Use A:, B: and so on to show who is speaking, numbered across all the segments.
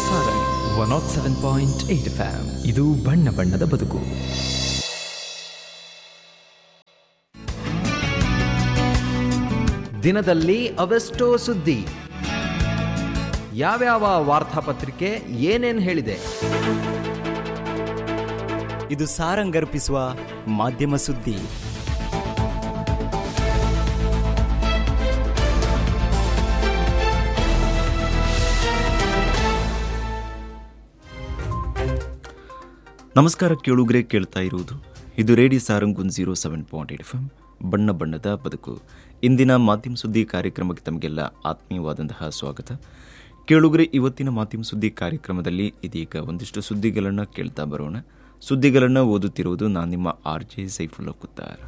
A: ಸಾರನ್ one not seven point eight FM ಇದು ಬಣ್ಣ ಬಣ್ಣದ ಬದುಕು
B: ದಿನದಲ್ಲಿ ಅವೆಷ್ಟೋ ಸುದ್ದಿ ಯಾವ್ಯಾವ ವಾರ್ತಾಪತ್ರಿಕೆ ಏನೇನ್ ಹೇಳಿದೆ
C: ಇದು ಸಾರಂಗರ್ಪಿಸುವ ಮಾಧ್ಯಮ ಸುದ್ದಿ ನಮಸ್ಕಾರ ಕೇಳುಗರೆ ಕೇಳ್ತಾ ಇರುವುದು ಇದು ರೇಡಿ ಸಾರಂಗುನ್ zero seven point eight F M ಬಣ್ಣ ಬಣ್ಣದ ಬದುಕು ಇಂದಿನ ಮಾಧ್ಯಮ ಸುದ್ದಿ ಕಾರ್ಯಕ್ರಮಕ್ಕೆ ತಮಗೆಲ್ಲ ಆತ್ಮೀಯವಾದಂತಹ ಸ್ವಾಗತ ಕೇಳುಗರೆ ಇವತ್ತಿನ ಮಾಧ್ಯಮ ಸುದ್ದಿ ಕಾರ್ಯಕ್ರಮದಲ್ಲಿ ಇದೀಗ ಒಂದಿಷ್ಟು ಸುದ್ದಿಗಳನ್ನು ಕೇಳ್ತಾ ಬರೋಣ ಸುದ್ದಿಗಳನ್ನು ಓದುತ್ತಿರುವುದು ನಾನು ನಿಮ್ಮ ಆರ್ ಜೆ ಸೈಫುಲ್ಲಾ ಕುತ್ತಾರ್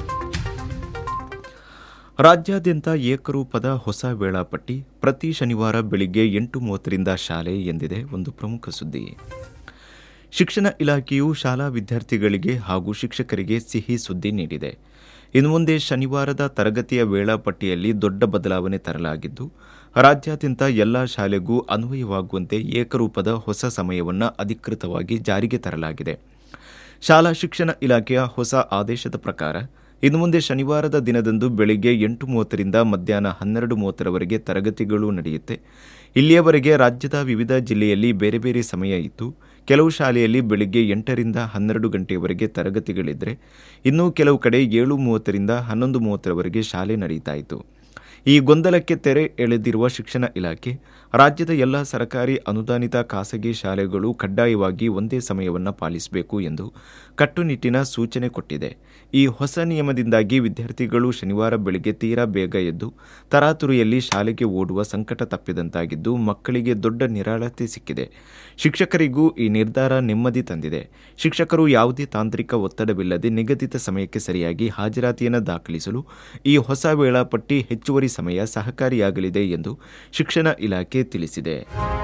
C: ರಾಜ್ಯಾದ್ಯಂತ ಏಕರೂಪದ ಹೊಸ ವೇಳಾಪಟ್ಟಿ ಪ್ರತಿ ಶನಿವಾರ ಬೆಳಿಗ್ಗೆ ಎಂಟು ಮೂವತ್ತರಿಂದ ಶಾಲೆ ಎಂದಿದೆ ಒಂದು ಪ್ರಮುಖ ಸುದ್ದಿ ಶಿಕ್ಷಣ ಇಲಾಖೆಯು ಶಾಲಾ ವಿದ್ಯಾರ್ಥಿಗಳಿಗೆ ಹಾಗೂ ಶಿಕ್ಷಕರಿಗೆ ಸಿಹಿ ಸುದ್ದಿ ನೀಡಿದೆ ಇನ್ನು ಮುಂದೆ ಶನಿವಾರದ ತರಗತಿಯ ವೇಳಾಪಟ್ಟಿಯಲ್ಲಿ ದೊಡ್ಡ ಬದಲಾವಣೆ ತರಲಾಗಿದ್ದು ರಾಜ್ಯಾದ್ಯಂತ ಎಲ್ಲ ಶಾಲೆಗೂ ಅನ್ವಯವಾಗುವಂತೆ ಏಕರೂಪದ ಹೊಸ ಸಮಯವನ್ನು ಅಧಿಕೃತವಾಗಿ ಜಾರಿಗೆ ತರಲಾಗಿದೆ ಶಾಲಾ ಶಿಕ್ಷಣ ಇಲಾಖೆಯ ಹೊಸ ಆದೇಶದ ಪ್ರಕಾರ ಇನ್ನು ಮುಂದೆ ಶನಿವಾರದ ದಿನದಂದು ಬೆಳಿಗ್ಗೆ ಎಂಟು ಮೂವತ್ತರಿಂದ ಮಧ್ಯಾಹ್ನ ಹನ್ನೆರಡು ಮೂವತ್ತರವರೆಗೆ ತರಗತಿಗಳು ನಡೆಯುತ್ತೆ ಇಲ್ಲಿಯವರೆಗೆ ರಾಜ್ಯದ ವಿವಿಧ ಜಿಲ್ಲೆಯಲ್ಲಿ ಬೇರೆ ಬೇರೆ ಸಮಯ ಇತ್ತು ಕೆಲವು ಶಾಲೆಯಲ್ಲಿ ಬೆಳಿಗ್ಗೆ ಎಂಟರಿಂದ ಹನ್ನೆರಡು ಗಂಟೆಯವರೆಗೆ ತರಗತಿಗಳಿದ್ದರೆ ಇನ್ನು ಕೆಲವು ಕಡೆ ಏಳು ಮೂವತ್ತರಿಂದ ಹನ್ನೊಂದು ಮೂವತ್ತರವರೆಗೆ ಶಾಲೆ ನಡೀತಾ ಇತ್ತು ಈ ಗೊಂದಲಕ್ಕೆ ತೆರೆ ಎಳೆದಿರುವ ಶಿಕ್ಷಣ ಇಲಾಖೆ ರಾಜ್ಯದ ಎಲ್ಲ ಸರ್ಕಾರಿ ಅನುದಾನಿತ ಖಾಸಗಿ ಶಾಲೆಗಳು ಕಡ್ಡಾಯವಾಗಿ ಒಂದೇ ಸಮಯವನ್ನು ಪಾಲಿಸಬೇಕು ಎಂದು ಕಟ್ಟುನಿಟ್ಟಿನ ಸೂಚನೆ ಕೊಟ್ಟಿದೆ ಈ ಹೊಸ ನಿಯಮದಿಂದಾಗಿ ವಿದ್ಯಾರ್ಥಿಗಳು ಶನಿವಾರ ಬೆಳಗ್ಗೆ ತೀರಾ ಬೇಗ ಎದ್ದು ತರಾತುರಿಯಲ್ಲಿ ಶಾಲೆಗೆ ಓಡುವ ಸಂಕಟ ತಪ್ಪಿದಂತಾಗಿದ್ದು ಮಕ್ಕಳಿಗೆ ದೊಡ್ಡ ನಿರಾಳತೆ ಸಿಕ್ಕಿದೆ ಶಿಕ್ಷಕರಿಗೂ ಈ ನಿರ್ಧಾರ ನೆಮ್ಮದಿ ತಂದಿದೆ ಶಿಕ್ಷಕರು ಯಾವುದೇ ತಾಂತ್ರಿಕ ಒತ್ತಡವಿಲ್ಲದೆ ನಿಗದಿತ ಸಮಯಕ್ಕೆ ಸರಿಯಾಗಿ ಹಾಜರಾತಿಯನ್ನು ದಾಖಲಿಸಲು ಈ ಹೊಸ ವೇಳಾಪಟ್ಟಿ ಹೆಚ್ಚುವರಿ ಸಮಯ ಸಹಕಾರಿಯಾಗಲಿದೆ ಎಂದು ಶಿಕ್ಷಣ ಇಲಾಖೆ ತಿಳಿಸಿದೆ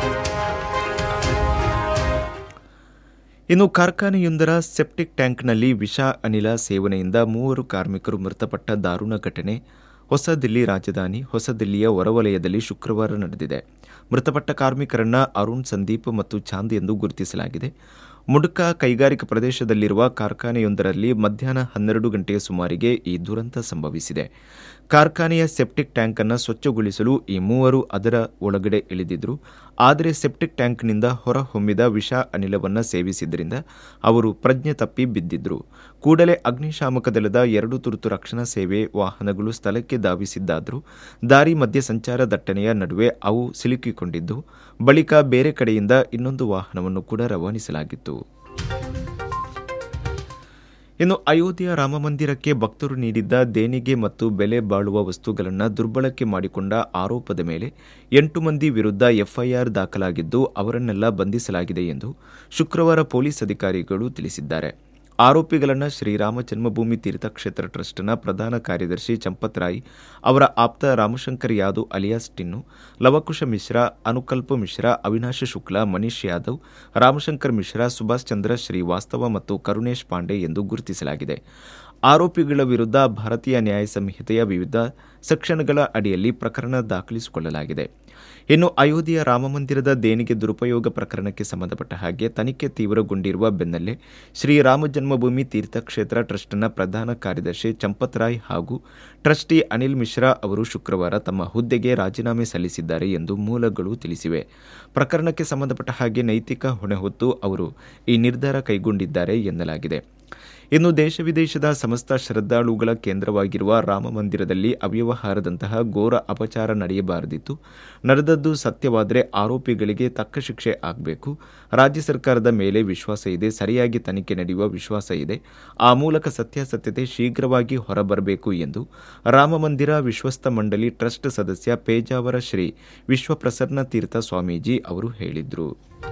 C: ಇನ್ನು ಕಾರ್ಖಾನೆಯೊಂದರ ಸೆಪ್ಟಿಕ್ ಟ್ಯಾಂಕ್ನಲ್ಲಿ ವಿಷ ಅನಿಲ ಸೇವನೆಯಿಂದ ಮೂವರು ಕಾರ್ಮಿಕರು ಮೃತಪಟ್ಟ ದಾರುಣ ಘಟನೆ ಹೊಸದಿಲ್ಲಿ ರಾಜಧಾನಿ ಹೊಸದಿಲ್ಲಿಯ ಹೊರವಲಯದಲ್ಲಿ ಶುಕ್ರವಾರ ನಡೆದಿದೆ ಮೃತಪಟ್ಟ ಕಾರ್ಮಿಕರನ್ನ ಅರುಣ್ ಸಂದೀಪ್ ಮತ್ತು ಚಾಂದ್ ಎಂದು ಗುರುತಿಸಲಾಗಿದೆ ಮುಡುಕ ಕೈಗಾರಿಕಾ ಪ್ರದೇಶದಲ್ಲಿರುವ ಕಾರ್ಖಾನೆಯೊಂದರಲ್ಲಿ ಮಧ್ಯಾಹ್ನ ಹನ್ನೆರಡು ಗಂಟೆಯ ಸುಮಾರಿಗೆ ಈ ದುರಂತ ಸಂಭವಿಸಿದೆ ಕಾರ್ಖಾನೆಯ ಸೆಪ್ಟಿಕ್ ಟ್ಯಾಂಕ್ ಅನ್ನು ಸ್ವಚ್ಛಗೊಳಿಸಲು ಈ ಮೂವರು ಅದರ ಒಳಗಡೆ ಇಳಿದಿದ್ರು ಆದರೆ ಸೆಪ್ಟಿಕ್ ಟ್ಯಾಂಕ್ನಿಂದ ಹೊರಹೊಮ್ಮಿದ ವಿಷ ಅನಿಲವನ್ನು ಸೇವಿಸಿದ್ರಿಂದ ಅವರು ಪ್ರಜ್ಞೆ ತಪ್ಪಿ ಬಿದ್ದಿದ್ರು ಕೂಡಲೇ ಅಗ್ನಿಶಾಮಕ ದಳದ ಎರಡು ತುರ್ತು ರಕ್ಷಣಾ ಸೇವೆ ವಾಹನಗಳು ಸ್ಥಳಕ್ಕೆ ಧಾವಿಸಿದ್ದಾದರೂ ದಾರಿ ಮಧ್ಯೆ ಸಂಚಾರ ದಟ್ಟಣೆಯ ನಡುವೆ ಅವು ಸಿಲುಕಿಕೊಂಡಿದ್ದು ಬಳಿಕ ಬೇರೆ ಕಡೆಯಿಂದ ಇನ್ನೊಂದು ವಾಹನವನ್ನು ಕೂಡ ರವಾನಿಸಲಾಗಿತ್ತು ಇನ್ನು ಅಯೋಧ್ಯೆಯ ರಾಮಮಂದಿರಕ್ಕೆ ಭಕ್ತರು ನೀಡಿದ್ದ ದೇಣಿಗೆ ಮತ್ತು ಬೆಲೆ ಬಾಳುವ ವಸ್ತುಗಳನ್ನು ದುರ್ಬಳಕೆ ಮಾಡಿಕೊಂಡ ಆರೋಪದ ಮೇಲೆ ಎಂಟು ಮಂದಿ ವಿರುದ್ಧ ಎಫ್ಐಆರ್ ದಾಖಲಾಗಿದ್ದು ಅವರನ್ನೆಲ್ಲ ಬಂಧಿಸಲಾಗಿದೆ ಎಂದು ಶುಕ್ರವಾರ ಪೊಲೀಸ್ ಅಧಿಕಾರಿಗಳು ತಿಳಿಸಿದ್ದಾರೆ ಆರೋಪಿಗಳನ್ನು ಶ್ರೀರಾಮ ಜನ್ಮಭೂಮಿ ತೀರ್ಥಕ್ಷೇತ್ರ ಟ್ರಸ್ಟ್ನ ಪ್ರಧಾನ ಕಾರ್ಯದರ್ಶಿ ಚಂಪತ್ ರಾಯ್ ಅವರ ಆಪ್ತ ರಾಮಶಂಕರ್ ಯಾದವ್ ಅಲಿಯಾಸ್ ಟಿನ್ನು ಲವಕುಶ ಮಿಶ್ರಾ ಅನುಕಲ್ಪ ಮಿಶ್ರಾ ಅವಿನಾಶ ಶುಕ್ಲಾ ಮನೀಶ್ ಯಾದವ್ ರಾಮಶಂಕರ್ ಮಿಶ್ರಾ ಸುಭಾಷ್ ಚಂದ್ರ ಶ್ರೀವಾಸ್ತವ ಮತ್ತು ಕರುಣೇಶ್ ಪಾಂಡೆ ಎಂದು ಗುರುತಿಸಲಾಗಿದೆ ಆರೋಪಿಗಳ ವಿರುದ್ಧ ಭಾರತೀಯ ನ್ಯಾಯ ಸಂಹಿತೆಯ ವಿವಿಧ ಸೆಕ್ಷನ್ಗಳ ಅಡಿಯಲ್ಲಿ ಪ್ರಕರಣ ದಾಖಲಿಸಿಕೊಳ್ಳಲಾಗಿದೆ ಇನ್ನು ಅಯೋಧ್ಯೆಯ ರಾಮಮಂದಿರದ ದೇಣಿಗೆ ದುರುಪಯೋಗ ಪ್ರಕರಣಕ್ಕೆ ಸಂಬಂಧಪಟ್ಟ ಹಾಗೆ ತನಿಖೆ ತೀವ್ರಗೊಂಡಿರುವ ಬೆನ್ನಲ್ಲೇ ಶ್ರೀರಾಮ ಜನ್ಮಭೂಮಿ ತೀರ್ಥಕ್ಷೇತ್ರ ಟ್ರಸ್ಟ್ನ ಪ್ರಧಾನ ಕಾರ್ಯದರ್ಶಿ ಚಂಪತ್ ರಾಯ್ ಹಾಗೂ ಟ್ರಸ್ಟಿ ಅನಿಲ್ ಮಿಶ್ರಾ ಅವರು ಶುಕ್ರವಾರ ತಮ್ಮ ಹುದ್ದೆಗೆ ರಾಜೀನಾಮೆ ಸಲ್ಲಿಸಿದ್ದಾರೆ ಎಂದು ಮೂಲಗಳು ತಿಳಿಸಿವೆ ಪ್ರಕರಣಕ್ಕೆ ಸಂಬಂಧಪಟ್ಟ ಹಾಗೆ ನೈತಿಕ ಹೊಣೆ ಹೊತ್ತು ಅವರು ಈ ನಿರ್ಧಾರ ಕೈಗೊಂಡಿದ್ದಾರೆ ಎನ್ನಲಾಗಿದೆ ಇನ್ನು ದೇಶ ವಿದೇಶದ ಸಮಸ್ತ ಶ್ರದ್ಧಾಳುಗಳ ಕೇಂದ್ರವಾಗಿರುವ ರಾಮ ಮಂದಿರದಲ್ಲಿ ಅವ್ಯವಹಾರದಂತಹ ಘೋರ ಅಪಚಾರ ನಡೆಯಬಾರದಿತ್ತು ನಡೆದದ್ದು ಸತ್ಯವಾದರೆ ಆರೋಪಿಗಳಿಗೆ ತಕ್ಕ ಶಿಕ್ಷೆ ಆಗಬೇಕು ರಾಜ್ಯ ಸರ್ಕಾರದ ಮೇಲೆ ವಿಶ್ವಾಸ ಇದೆ ಸರಿಯಾಗಿ ತನಿಖೆ ನಡೆಯುವ ವಿಶ್ವಾಸ ಇದೆ ಆ ಮೂಲಕ ಸತ್ಯಾಸತ್ಯತೆ ಶೀಘ್ರವಾಗಿ ಹೊರಬರಬೇಕು ಎಂದು ರಾಮಮಂದಿರ ವಿಶ್ವಸ್ತ ಮಂಡಳಿ ಟ್ರಸ್ಟ್ ಸದಸ್ಯ ಪೇಜಾವರ ಶ್ರೀ ವಿಶ್ವಪ್ರಸನ್ನ ತೀರ್ಥ ಸ್ವಾಮೀಜಿ ಅವರು ಹೇಳಿದರು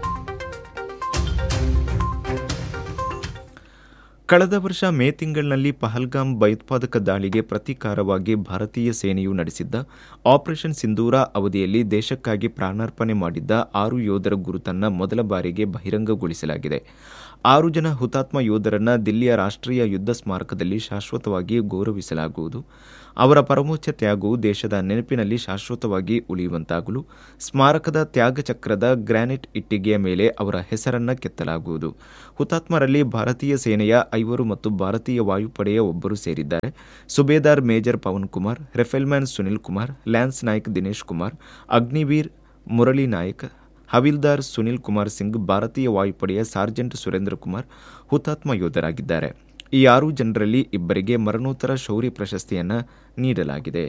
C: ಕಳೆದ ವರ್ಷ ಮೇ ತಿಂಗಳಿನಲ್ಲಿ ಪಹಲ್ಗಾಮ್ ಭಯೋತ್ಪಾದಕ ದಾಳಿಗೆ ಪ್ರತೀಕಾರವಾಗಿ ಭಾರತೀಯ ಸೇನೆಯು ನಡೆಸಿದ್ದ ಆಪರೇಷನ್ ಸಿಂಧೂರ ಅವಧಿಯಲ್ಲಿ ದೇಶಕ್ಕಾಗಿ ಪ್ರಾಣಾರ್ಪಣೆ ಮಾಡಿದ್ದ ಆರು ಯೋಧರ ಗುರುತನ್ನು ಮೊದಲ ಬಾರಿಗೆ ಬಹಿರಂಗಗೊಳಿಸಲಾಗಿದೆ ಆರು ಜನ ಹುತಾತ್ಮ ಯೋಧರನ್ನ ದಿಲ್ಲಿಯ ರಾಷ್ಟ್ರೀಯ ಯುದ್ಧ ಸ್ಮಾರಕದಲ್ಲಿ ಶಾಶ್ವತವಾಗಿ ಗೌರವಿಸಲಾಗುವುದು ಅವರ ಪರಮೋಚ್ಚ ತ್ಯಾಗವು ದೇಶದ ನೆನಪಿನಲ್ಲಿ ಶಾಶ್ವತವಾಗಿ ಉಳಿಯುವಂತಾಗಲು ಸ್ಮಾರಕದ ತ್ಯಾಗಚಕ್ರದ ಗ್ರಾನೈಟ್ ಇಟ್ಟಿಗೆಯ ಮೇಲೆ ಅವರ ಹೆಸರನ್ನ ಕೆತ್ತಲಾಗುವುದು ಹುತಾತ್ಮರಲ್ಲಿ ಭಾರತೀಯ ಸೇನೆಯ ಐವರು ಮತ್ತು ಭಾರತೀಯ ವಾಯುಪಡೆಯ ಒಬ್ಬರು ಸೇರಿದ್ದಾರೆ Subedar major Pavan Kumar rifleman Sunil Kumar lance Naik Dinesh Kumar Agniveer Murali Naik Havildar Sunil Kumar Singh ಭಾರತೀಯ ವಾಯುಪಡೆಯ ಸಾರ್ಜೆಂಟ್ ಸುರೇಂದ್ರ ಕುಮಾರ್ ಹುತಾತ್ಮ ಯೋಧರಾಗಿದ್ದಾರೆ ಈ ಆರು ಜನರಲ್ಲಿ ಇಬ್ಬರಿಗೆ ಮರಣೋತ್ತರ ಶೌರ್ಯ ಪ್ರಶಸ್ತಿಯನ್ನು ನೀಡಲಾಗಿದೆ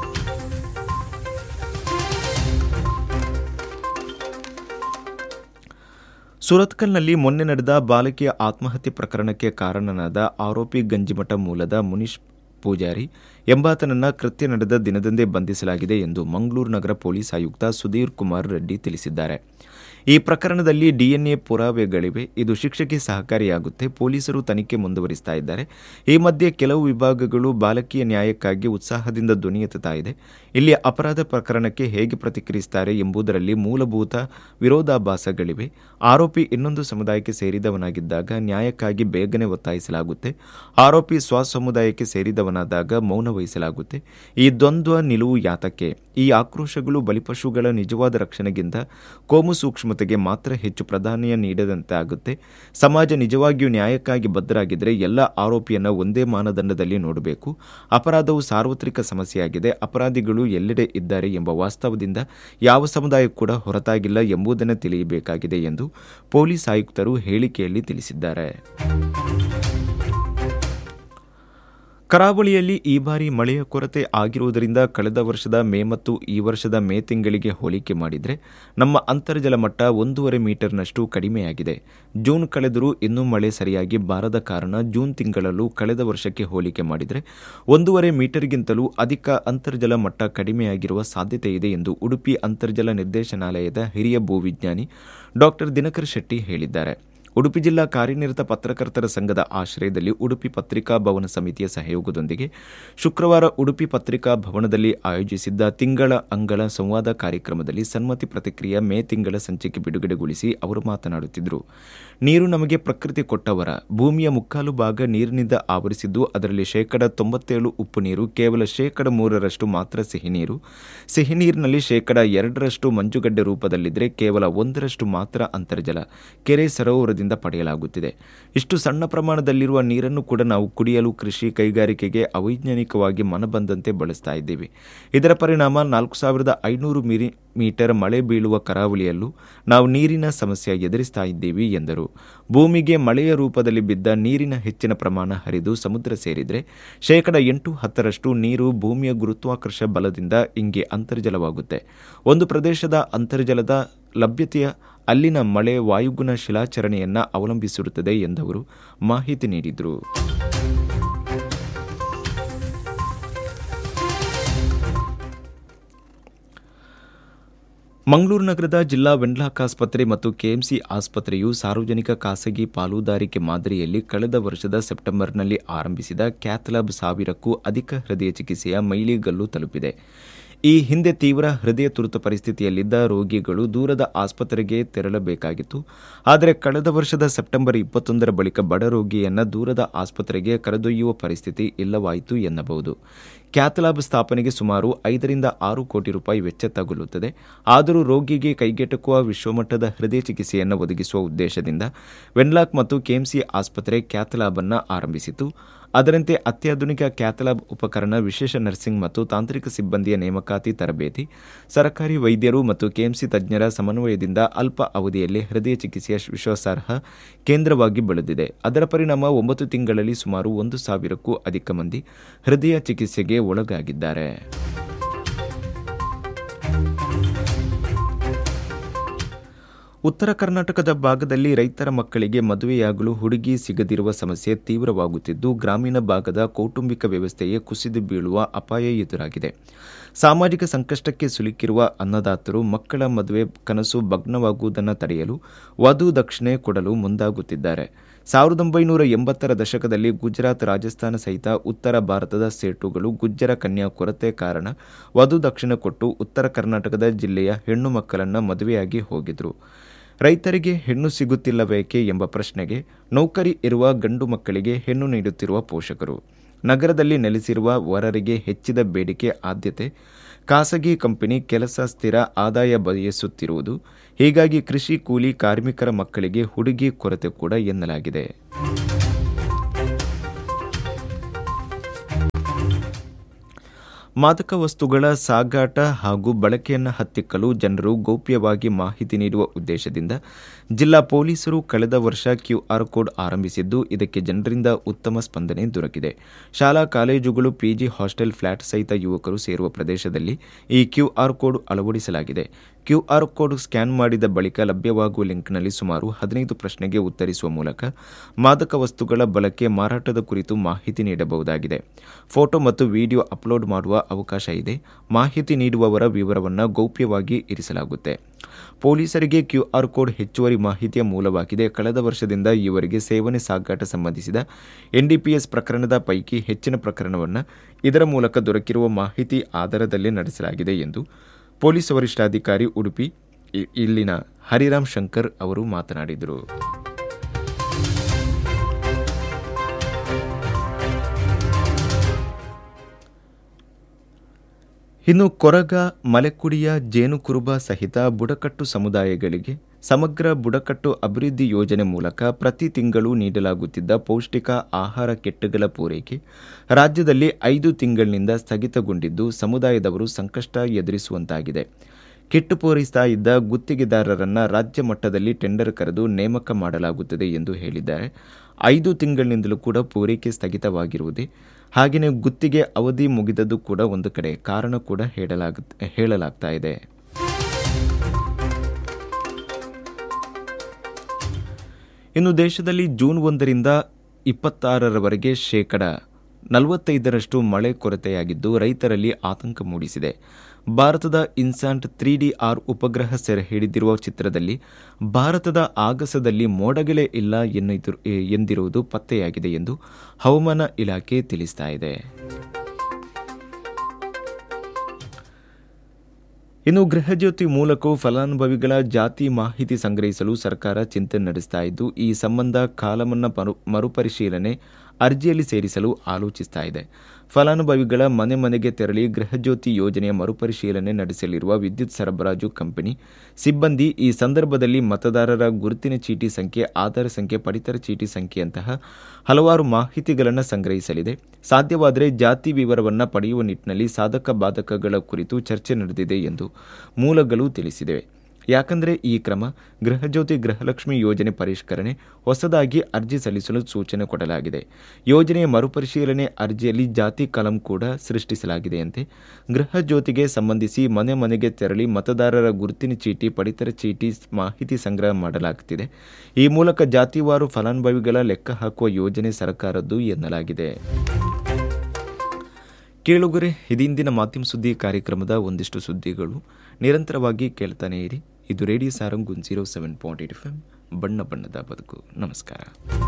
C: ಸುರತ್ಕಲ್ನಲ್ಲಿ ಮೊನ್ನೆ ನಡೆದ ಬಾಲಕಿಯ ಆತ್ಮಹತ್ಯೆ ಪ್ರಕರಣಕ್ಕೆ ಕಾರಣನಾದ ಆರೋಪಿ ಗಂಜಿಮಠ ಮೂಲದ ಮುನೀಶ್ ಪೂಜಾರಿ ಎಂಬಾತನನ್ನ ಕೃತ್ಯ ನಡೆದ ದಿನದಂದೇ ಬಂಧಿಸಲಾಗಿದೆ ಎಂದು ಮಂಗಳೂರು ನಗರ ಪೊಲೀಸ್ ಆಯುಕ್ತ ಸುಧೀರ್ ಕುಮಾರ್ ರೆಡ್ಡಿ ತಿಳಿಸಿದ್ದಾರೆ ಈ ಪ್ರಕರಣದಲ್ಲಿ ಡಿಎನ್ಎ ಪುರಾವೆಗಳಿವೆ ಇದು ಶಿಕ್ಷೆಗೆ ಸಹಕಾರಿಯಾಗುತ್ತೆ ಪೊಲೀಸರು ತನಿಖೆ ಮುಂದುವರಿಸ್ತಾ ಇದ್ದಾರೆ ಈ ಮಧ್ಯೆ ಕೆಲವು ವಿಭಾಗಗಳು ಬಾಲಕಿಯ ನ್ಯಾಯಕ್ಕಾಗಿ ಉತ್ಸಾಹದಿಂದ ಧ್ವನಿ ಎತ್ತುತ್ತಾ ಇದೆ ಇಲ್ಲಿ ಅಪರಾಧ ಪ್ರಕರಣಕ್ಕೆ ಹೇಗೆ ಪ್ರತಿಕ್ರಿಯಿಸುತ್ತಾರೆ ಎಂಬುದರಲ್ಲಿ ಮೂಲಭೂತ ವಿರೋಧಾಭಾಸಗಳಿವೆ ಆರೋಪಿ ಇನ್ನೊಂದು ಸಮುದಾಯಕ್ಕೆ ಸೇರಿದವನಾಗಿದ್ದಾಗ ನ್ಯಾಯಕ್ಕಾಗಿ ಬೇಗನೆ ಒತ್ತಾಯಿಸಲಾಗುತ್ತೆ ಆರೋಪಿ ಸ್ವಸಮುದಾಯಕ್ಕೆ ಸೇರಿದವನಾದಾಗ ಮೌನ ವಹಿಸಲಾಗುತ್ತೆ ಈ ದ್ವಂದ್ವ ನಿಲುವು ಯಾತಕ್ಕೆ ಈ ಆಕ್ರೋಶಗಳು ಬಲಿಪಶುಗಳ ನಿಜವಾದ ರಕ್ಷಣೆಗಿಂತ ಕೋಮು ಸೂಕ್ಷ್ಮತೆಗೆ ಮಾತ್ರ ಹೆಚ್ಚು ಪ್ರಾಧಾನ್ಯ ನೀಡದಂತಾಗುತ್ತೆ ಸಮಾಜ ನಿಜವಾಗಿಯೂ ನ್ಯಾಯಕ್ಕಾಗಿ ಬದ್ಧರಾಗಿದ್ದರೆ ಎಲ್ಲ ಆರೋಪಿಯನ್ನು ಒಂದೇ ಮಾನದಂಡದಲ್ಲಿ ನೋಡಬೇಕು ಅಪರಾಧವು ಸಾರ್ವತ್ರಿಕ ಸಮಸ್ಯೆಯಾಗಿದೆ ಅಪರಾಧಿಗಳು ಎಲ್ಲೆಡೆ ಇದ್ದಾರೆ ಎಂಬ ವಾಸ್ತವದಿಂದ ಯಾವ ಸಮುದಾಯ ಕೂಡ ಹೊರತಾಗಿಲ್ಲ ಎಂಬುದನ್ನು ತಿಳಿಯಬೇಕಾಗಿದೆ ಎಂದು ಪೊಲೀಸ್ ಆಯುಕ್ತರು ಹೇಳಿಕೆಯಲ್ಲಿ ತಿಳಿಸಿದ್ದಾರೆ ಕರಾವಳಿಯಲ್ಲಿ ಈ ಬಾರಿ ಮಳೆಯ ಕೊರತೆ ಆಗಿರುವುದರಿಂದ ಕಳೆದ ವರ್ಷದ ಮೇ ಮತ್ತು ಈ ವರ್ಷದ ಮೇ ತಿಂಗಳಿಗೆ ಹೋಲಿಕೆ ಮಾಡಿದರೆ ನಮ್ಮ ಅಂತರ್ಜಲ ಮಟ್ಟ ಒಂದೂವರೆ ಮೀಟರ್ನಷ್ಟು ಕಡಿಮೆಯಾಗಿದೆ ಜೂನ್ ಕಳೆದರೂ ಇನ್ನೂ ಮಳೆ ಸರಿಯಾಗಿ ಬಾರದ ಕಾರಣ ಜೂನ್ ತಿಂಗಳಲ್ಲೂ ಕಳೆದ ವರ್ಷಕ್ಕೆ ಹೋಲಿಕೆ ಮಾಡಿದರೆ ಒಂದೂವರೆ ಮೀಟರ್ಗಿಂತಲೂ ಅಧಿಕ ಅಂತರ್ಜಲ ಮಟ್ಟ ಕಡಿಮೆಯಾಗಿರುವ ಸಾಧ್ಯತೆ ಇದೆ ಎಂದು ಉಡುಪಿ ಅಂತರ್ಜಲ ನಿರ್ದೇಶನಾಲಯದ ಹಿರಿಯ ಭೂವಿಜ್ಞಾನಿ ಡಾಕ್ಟರ್ ದಿನಕರ್ ಶೆಟ್ಟಿ ಹೇಳಿದ್ದಾರೆ ಉಡುಪಿ ಜಿಲ್ಲಾ ಕಾರ್ಯನಿರತ ಪತ್ರಕರ್ತರ ಸಂಘದ ಆಶ್ರಯದಲ್ಲಿ ಉಡುಪಿ ಪತ್ರಿಕಾ ಭವನ ಸಮಿತಿಯ ಸಹಯೋಗದೊಂದಿಗೆ ಶುಕ್ರವಾರ ಉಡುಪಿ ಪತ್ರಿಕಾ ಭವನದಲ್ಲಿ ಆಯೋಜಿಸಿದ್ದ ತಿಂಗಳ ಅಂಗಳ ಸಂವಾದ ಕಾರ್ಯಕ್ರಮದಲ್ಲಿ ಸನ್ಮತಿ ಪ್ರತಿಕ್ರಿಯೆ ಮೇ ತಿಂಗಳ ಸಂಚಿಕೆ ಬಿಡುಗಡೆಗೊಳಿಸಿ ಅವರು ಮಾತನಾಡುತ್ತಿದ್ದರು ನೀರು ನಮಗೆ ಪ್ರಕೃತಿ ಕೊಟ್ಟವರ ಭೂಮಿಯ ಮುಕ್ಕಾಲು ಭಾಗ ನೀರಿನಿಂದ ಆವರಿಸಿದ್ದು ಅದರಲ್ಲಿ ಶೇಕಡ ತೊಂಬತ್ತೇಳು ಉಪ್ಪು ನೀರು ಕೇವಲ ಶೇಕಡ ಮೂರರಷ್ಟು ಮಾತ್ರ ಸಿಹಿ ನೀರು ಸಿಹಿ ನೀರಿನಲ್ಲಿ ಶೇಕಡ ಎರಡರಷ್ಟು ಮಂಜುಗಡ್ಡೆ ರೂಪದಲ್ಲಿದ್ದರೆ ಕೇವಲ ಒಂದರಷ್ಟು ಮಾತ್ರ ಅಂತರ್ಜಲ ಕೆರೆ ಸರೋವರದಿಂದ ಪಡೆಯಲಾಗುತ್ತಿದೆ ಇಷ್ಟು ಸಣ್ಣ ಪ್ರಮಾಣದಲ್ಲಿರುವ ನೀರನ್ನು ಕೂಡ ನಾವು ಕುಡಿಯಲು ಕೃಷಿ ಕೈಗಾರಿಕೆಗೆ ಅವೈಜ್ಞಾನಿಕವಾಗಿ ಮನಬಂದಂತೆ ಬಳಸ್ತಾ ಇದ್ದೀವಿ ಇದರ ಪರಿಣಾಮ ನಾಲ್ಕು ಸಾವಿರದ ಐನೂರು ಮಿರಿ ಮೀಟರ್ ಮಳೆ ಬೀಳುವ ಕರಾವಳಿಯಲ್ಲೂ ನಾವು ನೀರಿನ ಸಮಸ್ಯೆ ಎದುರಿಸ್ತಾ ಇದ್ದೀವಿ ಎಂದರು ಭೂಮಿಗೆ ಮಳೆಯ ರೂಪದಲ್ಲಿ ಬಿದ್ದ ನೀರಿನ ಹೆಚ್ಚಿನ ಪ್ರಮಾಣ ಹರಿದು ಸಮುದ್ರ ಸೇರಿದರೆ ಶೇಕಡ ಎಂಟು ಹತ್ತರಷ್ಟು ನೀರು ಭೂಮಿಯ ಗುರುತ್ವಾಕರ್ಷ ಬಲದಿಂದ ಇಂಗೆ ಅಂತರ್ಜಲವಾಗುತ್ತೆ ಒಂದು ಪ್ರದೇಶದ ಅಂತರ್ಜಲದ ಲಭ್ಯತೆಯ ಅಲ್ಲಿನ ಮಳೆ ವಾಯುಗುಣ ಶಿಲಾಚರಣೆಯನ್ನು ಅವಲಂಬಿಸಿರುತ್ತದೆ ಎಂದವರು ಮಾಹಿತಿ ನೀಡಿದರು ಮಂಗಳೂರು ನಗರದ ಜಿಲ್ಲಾ ವೆನ್ಲಾಕ್ ಆಸ್ಪತ್ರೆ ಮತ್ತು ಕೆಎಂಸಿ ಆಸ್ಪತ್ರೆಯು ಸಾರ್ವಜನಿಕ ಖಾಸಗಿ ಪಾಲುದಾರಿಕೆ ಮಾದರಿಯಲ್ಲಿ ಕಳೆದ ವರ್ಷದ ಸೆಪ್ಟೆಂಬರ್ನಲ್ಲಿ ಆರಂಭಿಸಿದ ಕ್ಯಾಥ್ಲಾಬ್ ಸಾವಿರಕ್ಕೂ ಅಧಿಕ ಹೃದಯ ಚಿಕಿತ್ಸೆಯ ಮೈಲಿಗಲ್ಲು ತಲುಪಿದೆ ಈ ಹಿಂದೆ ತೀವ್ರ ಹೃದಯ ತುರ್ತು ಪರಿಸ್ಥಿತಿಯಲ್ಲಿದ್ದ ರೋಗಿಗಳು ದೂರದ ಆಸ್ಪತ್ರೆಗೆ ತೆರಳಬೇಕಾಗಿತ್ತು ಆದರೆ ಕಳೆದ ವರ್ಷದ ಸೆಪ್ಟೆಂಬರ್ ಇಪ್ಪತ್ತೊಂದರ ಬಳಿಕ ಬಡ ರೋಗಿಯನ್ನು ದೂರದ ಆಸ್ಪತ್ರೆಗೆ ಕರೆದೊಯ್ಯುವ ಪರಿಸ್ಥಿತಿ ಇಲ್ಲವಾಯಿತು ಎನ್ನಬಹುದು ಕ್ಯಾಥ್ಲಾಬ್ ಸ್ಥಾಪನೆಗೆ ಸುಮಾರು ಐದರಿಂದ ಆರು ಕೋಟಿ ರೂಪಾಯಿ ವೆಚ್ಚ ತಗುಲುತ್ತದೆ ಆದರೂ ರೋಗಿಗೆ ಕೈಗೆಟಕುವ ವಿಶ್ವಮಟ್ಟದ ಹೃದಯ ಚಿಕಿತ್ಸೆಯನ್ನು ಒದಗಿಸುವ ಉದ್ದೇಶದಿಂದ ವೆನ್ಲಾಕ್ ಮತ್ತು ಕೆಎಂಸಿ ಆಸ್ಪತ್ರೆ ಕ್ಯಾಥ್ಲಾಬ್ ಅನ್ನು ಆರಂಭಿಸಿತು ಅದರಂತೆ ಅತ್ಯಾಧುನಿಕ ಕ್ಯಾಥಲಾಬ್ ಉಪಕರಣ ವಿಶೇಷ ನರ್ಸಿಂಗ್ ಮತ್ತು ತಾಂತ್ರಿಕ ಸಿಬ್ಬಂದಿಯ ನೇಮಕಾತಿ ತರಬೇತಿ ಸರ್ಕಾರಿ ವೈದ್ಯರು ಮತ್ತು ಕೆಎಂಸಿ ತಜ್ಞರ ಸಮನ್ವಯದಿಂದ ಅಲ್ಪ ಅವಧಿಯಲ್ಲಿ ಹೃದಯ ಚಿಕಿತ್ಸೆಯ ವಿಶ್ವಾಸಾರ್ಹ ಕೇಂದ್ರವಾಗಿ ಬೆಳೆದಿದೆ ಅದರ ಪರಿಣಾಮ ಒಂಬತ್ತು ತಿಂಗಳಲ್ಲಿ ಸುಮಾರು ಒಂದು ಸಾವಿರಕ್ಕೂ ಅಧಿಕ ಮಂದಿ ಹೃದಯ ಚಿಕಿತ್ಸೆಗೆ ಒಳಗಾಗಿದ್ದಾರೆ ಉತ್ತರ ಕರ್ನಾಟಕದ ಭಾಗದಲ್ಲಿ ರೈತರ ಮಕ್ಕಳಿಗೆ ಮದುವೆಯಾಗಲು ಹುಡುಗಿ ಸಿಗದಿರುವ ಸಮಸ್ಯೆ ತೀವ್ರವಾಗುತ್ತಿದ್ದು ಗ್ರಾಮೀಣ ಭಾಗದ ಕೌಟುಂಬಿಕ ವ್ಯವಸ್ಥೆಯೇ ಕುಸಿದು ಬೀಳುವ ಅಪಾಯ ಎದುರಾಗಿದೆ ಸಾಮಾಜಿಕ ಸಂಕಷ್ಟಕ್ಕೆ ಸಿಲುಕಿರುವ ಅನ್ನದಾತರು ಮಕ್ಕಳ ಮದುವೆ ಕನಸು ಭಗ್ನವಾಗುವುದನ್ನು ತಡೆಯಲು ವಧು ದಕ್ಷಿಣೆ ಕೊಡಲು ಮುಂದಾಗುತ್ತಿದ್ದಾರೆ ಸಾವಿರದ ಒಂಬೈನೂರ ಎಂಬತ್ತರ ದಶಕದಲ್ಲಿ ಗುಜರಾತ್ ರಾಜಸ್ಥಾನ ಸಹಿತ ಉತ್ತರ ಭಾರತದ ಸೇಟುಗಳು ಗುಜ್ಜರ ಕನ್ಯಾ ಕೊರತೆ ಕಾರಣ ವಧು ದಕ್ಷಿಣ ಕೊಟ್ಟು ಉತ್ತರ ಕರ್ನಾಟಕದ ಜಿಲ್ಲೆಯ ಹೆಣ್ಣು ಮಕ್ಕಳನ್ನು ಮದುವೆಯಾಗಿ ಹೋಗಿದ್ರು ರೈತರಿಗೆ ಹೆಣ್ಣು ಸಿಗುತ್ತಿಲ್ಲಬೇಕೆ ಎಂಬ ಪ್ರಶ್ನೆಗೆ ನೌಕರಿ ಇರುವ ಗಂಡು ಮಕ್ಕಳಿಗೆ ಹೆಣ್ಣು ನೀಡುತ್ತಿರುವ ಪೋಷಕರು ನಗರದಲ್ಲಿ ನೆಲೆಸಿರುವ ವರರಿಗೆ ಹೆಚ್ಚಿದ ಬೇಡಿಕೆ ಆದ್ಯತೆ ಖಾಸಗಿ ಕಂಪನಿ ಕೆಲಸ ಸ್ಥಿರ ಆದಾಯ ಬಯಸುತ್ತಿರುವುದು ಹೀಗಾಗಿ ಕೃಷಿ ಕೂಲಿ ಕಾರ್ಮಿಕರ ಮಕ್ಕಳಿಗೆ ಹುಡುಗಿ ಕೊರತೆ ಕೂಡ ಎನ್ನಲಾಗಿದೆ ಮಾದಕ ವಸ್ತುಗಳ ಸಾಗಾಟ ಹಾಗೂ ಬಳಕೆಯನ್ನು ಹತ್ತಿಕ್ಕಲು ಜನರು ಗೌಪ್ಯವಾಗಿ ಮಾಹಿತಿ ನೀಡುವ ಉದ್ದೇಶದಿಂದ ಜಿಲ್ಲಾ ಪೊಲೀಸರು ಕಳೆದ ವರ್ಷ ಕ್ಯೂಆರ್ ಕೋಡ್ ಆರಂಭಿಸಿದ್ದು ಇದಕ್ಕೆ ಜನರಿಂದ ಉತ್ತಮ ಸ್ಪಂದನೆ ದೊರಕಿದೆ ಶಾಲಾ ಕಾಲೇಜುಗಳು ಪಿಜಿ ಹಾಸ್ಟೆಲ್ ಫ್ಲಾಟ್ ಸಹಿತ ಯುವಕರು ಸೇರುವ ಪ್ರದೇಶದಲ್ಲಿ ಈ ಕ್ಯೂಆರ್ ಕೋಡ್ ಅಳವಡಿಸಲಾಗಿದೆ ಕ್ಯೂಆರ್ ಕೋಡ್ ಸ್ಕ್ಯಾನ್ ಮಾಡಿದ ಬಳಿಕ ಲಭ್ಯವಾಗುವ ಲಿಂಕ್ನಲ್ಲಿ ಸುಮಾರು ಹದಿನೈದು ಪ್ರಶ್ನೆಗೆ ಉತ್ತರಿಸುವ ಮೂಲಕ ಮಾದಕ ವಸ್ತುಗಳ ಬಳಕೆ ಮಾರಾಟದ ಕುರಿತು ಮಾಹಿತಿ ನೀಡಬಹುದಾಗಿದೆ ಫೋಟೋ ಮತ್ತು ವಿಡಿಯೋ ಅಪ್ಲೋಡ್ ಮಾಡುವ ಅವಕಾಶ ಇದೆ ಮಾಹಿತಿ ನೀಡುವವರ ವಿವರವನ್ನು ಗೌಪ್ಯವಾಗಿ ಇರಿಸಲಾಗುತ್ತೆ ಪೊಲೀಸರಿಗೆ ಕ್ಯೂಆರ್ ಕೋಡ್ ಹೆಚ್ಚುವರಿ ಮಾಹಿತಿಯ ಮೂಲವಾಗಿದೆ ಕಳೆದ ವರ್ಷದಿಂದ ಈವರೆಗೆ ಸೇವನೆ ಸಾಗಾಟ ಸಂಬಂಧಿಸಿದ ಎನ್ಡಿಪಿಎಸ್ ಪ್ರಕರಣದ ಪೈಕಿ ಹೆಚ್ಚಿನ ಪ್ರಕರಣವನ್ನು ಇದರ ಮೂಲಕ ದೊರಕಿರುವ ಮಾಹಿತಿ ಆಧಾರದಲ್ಲೇ ನಡೆಸಲಾಗಿದೆ ಎಂದು ಪೊಲೀಸ್ ವರಿಷ್ಠಾಧಿಕಾರಿ ಉಡುಪಿ ಇ- ಇಲ್ಲಿನ ಹರಿರಾಮ್ ಶಂಕರ್ ಅವರು ಮಾತನಾಡಿದರು ಇನ್ನು ಕೊರಗ ಮಲೆಕುಡಿಯ ಜೇನುಕುರುಬ ಸಹಿತ ಬುಡಕಟ್ಟು ಸಮುದಾಯಗಳಿಗೆ ಸಮಗ್ರ ಬುಡಕಟ್ಟು ಅಭಿವೃದ್ಧಿ ಯೋಜನೆ ಮೂಲಕ ಪ್ರತಿ ತಿಂಗಳು ನೀಡಲಾಗುತ್ತಿದ್ದ ಪೌಷ್ಟಿಕ ಆಹಾರ ಕೆಟ್ಟಗಳ ಪೂರೈಕೆ ರಾಜ್ಯದಲ್ಲಿ ಐದು ತಿಂಗಳಿನಿಂದ ಸ್ಥಗಿತಗೊಂಡಿದ್ದು ಸಮುದಾಯದವರು ಸಂಕಷ್ಟ ಎದುರಿಸುವಂತಾಗಿದೆ ಕಿಟ್ಟು ಪೂರೈಸ್ತಾ ಇದ್ದ ಗುತ್ತಿಗೆದಾರರನ್ನ ರಾಜ್ಯ ಮಟ್ಟದಲ್ಲಿ ಟೆಂಡರ್ ಕರೆದು ನೇಮಕ ಮಾಡಲಾಗುತ್ತದೆ ಎಂದು ಹೇಳಿದ್ದಾರೆ ಐದು ತಿಂಗಳಿನಿಂದಲೂ ಕೂಡ ಪೂರೈಕೆ ಸ್ಥಗಿತವಾಗಿರುವುದೇ ಹಾಗೆಯೇ ಗುತ್ತಿಗೆ ಅವಧಿ ಮುಗಿದದ್ದು ಕೂಡ ಒಂದು ಕಡೆ ಕಾರಣ ಕೂಡ ಹೇಳಲಾಗ ಹೇಳಲಾಗ್ತಾ ಇದೆ ಇನ್ನು ದೇಶದಲ್ಲಿ ಜೂನ್ ಒಂದರಿಂದ ಇಪ್ಪತ್ತಾರರವರೆಗೆ ಶೇಕಡ ನಲವತ್ತೈದರಷ್ಟು ಮಳೆ ಕೊರತೆಯಾಗಿದ್ದು ರೈತರಲ್ಲಿ ಆತಂಕ ಮೂಡಿಸಿದೆ ಭಾರತದ ಇನ್ಸಾಂಟ್ ತ್ರೀ ಡಿ ಆರ್ ಉಪಗ್ರಹ ಸೆರೆ ಹಿಡಿದಿರುವ ಚಿತ್ರದಲ್ಲಿ ಭಾರತದ ಆಗಸದಲ್ಲಿ ಮೋಡಗಳೇ ಇಲ್ಲ ಎನ್ನಿದ್ರು- ಎಂದಿರುವುದು ಪತ್ತೆಯಾಗಿದೆ ಎಂದು ಹವಾಮಾನ ಇಲಾಖೆ ತಿಳಿಸ್ತಾ ಇದೆ ಇನ್ನು ಗೃಹಜ್ಯೋತಿ ಮೂಲಕವೂ ಫಲಾನುಭವಿಗಳ ಜಾತಿ ಮಾಹಿತಿ ಸಂಗ್ರಹಿಸಲು ಸರ್ಕಾರ ಚಿಂತನೆ ನಡೆಸ್ತಾ ಇದ್ದು ಈ ಸಂಬಂಧ ಕಾಲಮನ್ನ ಮರು ಮರುಪರಿಶೀಲನೆ ಅರ್ಜಿಯಲ್ಲಿ ಸೇರಿಸಲು ಆಲೋಚಿಸ್ತಾ ಇದೆ ಫಲಾನುಭವಿಗಳ ಮನೆ ಮನೆಗೆ ತೆರಳಿ ಗೃಹಜ್ಯೋತಿ ಯೋಜನೆಯ ಮರುಪರಿಶೀಲನೆ ನಡೆಸಲಿರುವ ವಿದ್ಯುತ್ ಸರಬರಾಜು ಕಂಪನಿ ಸಿಬ್ಬಂದಿ ಈ ಸಂದರ್ಭದಲ್ಲಿ ಮತದಾರರ ಗುರುತಿನ ಚೀಟಿ ಸಂಖ್ಯೆ ಆಧಾರ್ ಸಂಖ್ಯೆ ಪಡಿತರ ಚೀಟಿ ಸಂಖ್ಯೆಯಂತಹ ಹಲವಾರು ಮಾಹಿತಿಗಳನ್ನು ಸಂಗ್ರಹಿಸಲಿದೆ ಸಾಧ್ಯವಾದರೆ ಜಾತಿ ವಿವರವನ್ನು ಪಡೆಯುವ ನಿಟ್ಟಿನಲ್ಲಿ ಸಾಧಕ ಬಾಧಕಗಳ ಕುರಿತು ಚರ್ಚೆ ನಡೆದಿದೆ ಎಂದು ಮೂಲಗಳು ತಿಳಿಸಿವೆ ಯಾಕಂದರೆ ಈ ಕ್ರಮ ಗೃಹಜ್ಯೋತಿ ಗೃಹಲಕ್ಷ್ಮಿ ಯೋಜನೆ ಪರಿಷ್ಕರಣೆ ಹೊಸದಾಗಿ ಅರ್ಜಿ ಸಲ್ಲಿಸಲು ಸೂಚನೆ ಕೊಡಲಾಗಿದೆ ಯೋಜನೆಯ ಮರುಪರಿಶೀಲನೆ ಅರ್ಜಿಯಲ್ಲಿ ಜಾತಿ ಕಲಂ ಕೂಡ ಸೃಷ್ಟಿಸಲಾಗಿದೆಯಂತೆ ಗೃಹಜ್ಯೋತಿಗೆ ಸಂಬಂಧಿಸಿ ಮನೆ ಮನೆಗೆ ತೆರಳಿ ಮತದಾರರ ಗುರುತಿನ ಚೀಟಿ ಪಡಿತರ ಚೀಟಿ ಮಾಹಿತಿ ಸಂಗ್ರಹ ಮಾಡಲಾಗುತ್ತಿದೆ ಈ ಮೂಲಕ ಜಾತಿವಾರು ಫಲಾನುಭವಿಗಳ ಲೆಕ್ಕ ಹಾಕುವ ಯೋಜನೆ ಸರ್ಕಾರದ್ದು ಎನ್ನಲಾಗಿದೆ ಕೇಳುಗರೆ ಇದಿಂದಿನ ಮಾಧ್ಯಮ ಸುದ್ದಿ ಕಾರ್ಯಕ್ರಮದ ಒಂದಿಷ್ಟು ಸುದ್ದಿಗಳು ನಿರಂತರವಾಗಿ ಕೇಳ್ತಾನೆ ಇರಿ ಇದು radio Sarang one zero seven point eight F M ಬಣ್ಣ ಬಣ್ಣದ ಬದುಕು ನಮಸ್ಕಾರ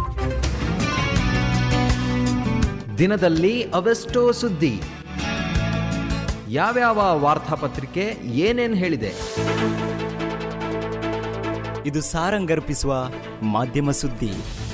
B: ದಿನದಲ್ಲಿ ಅವೆಷ್ಟೋ ಸುದ್ದಿ ಯಾವ್ಯಾವ ವಾರ್ತಾಪತ್ರಿಕೆ ಏನೇನ್ ಹೇಳಿದೆ
D: ಇದು ಸಾರಂಗರ್ಪಿಸುವ ಮಾಧ್ಯಮ ಸುದ್ದಿ